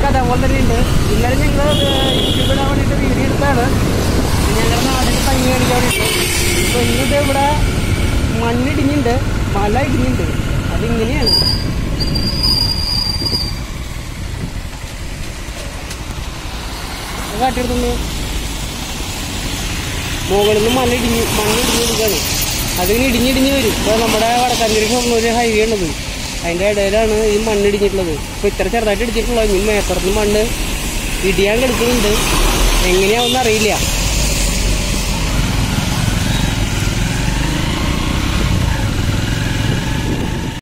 കഥ പോലെ തന്നെ ഉണ്ട് ഇന്നലെ ഞങ്ങൾ യൂട്യൂബിൽ ഇടാൻ വേണ്ടിയിട്ട് വീഡിയോ എടുത്താണ് ഞങ്ങളുടെ നാടിന് ഭംഗി കാണിക്കാൻ വേണ്ടിയിട്ട് ഇപ്പോൾ ഇന്നിത് ഇവിടെ മണ്ണിടിഞ്ഞിട്ടുണ്ട് മല ഇടിഞ്ഞിട്ടുണ്ട് അതിങ്ങനെയാണ് അത് കാട്ടിയെടുത്തുള്ളൂ മുകളിൽ നിന്ന് മല ഇടിഞ്ഞ് മണ്ണ് ഇടിഞ്ഞ് കൊടുക്കുകയാണ് അതിങ്ങനെ ഇടിഞ്ഞിടിഞ്ഞ് വരും ഇപ്പോൾ നമ്മുടെ വടക്കാഞ്ചേരി ഷൊർണൂര് ഹൈവേ ഉള്ളത് അതിൻ്റെ ഇടയിലാണ് ഈ മണ്ണ് ഇടിഞ്ഞിട്ടുള്ളത് ഇപ്പോൾ ഇത്ര ചെറുതായിട്ട് ഇടിച്ചിട്ടുള്ളത് ഇനി മേപ്പുറത്ത് മണ്ണ് ഇടിയാൻ കിടക്കുന്നുണ്ട് എങ്ങനെയാവുമെന്ന് അറിയില്ല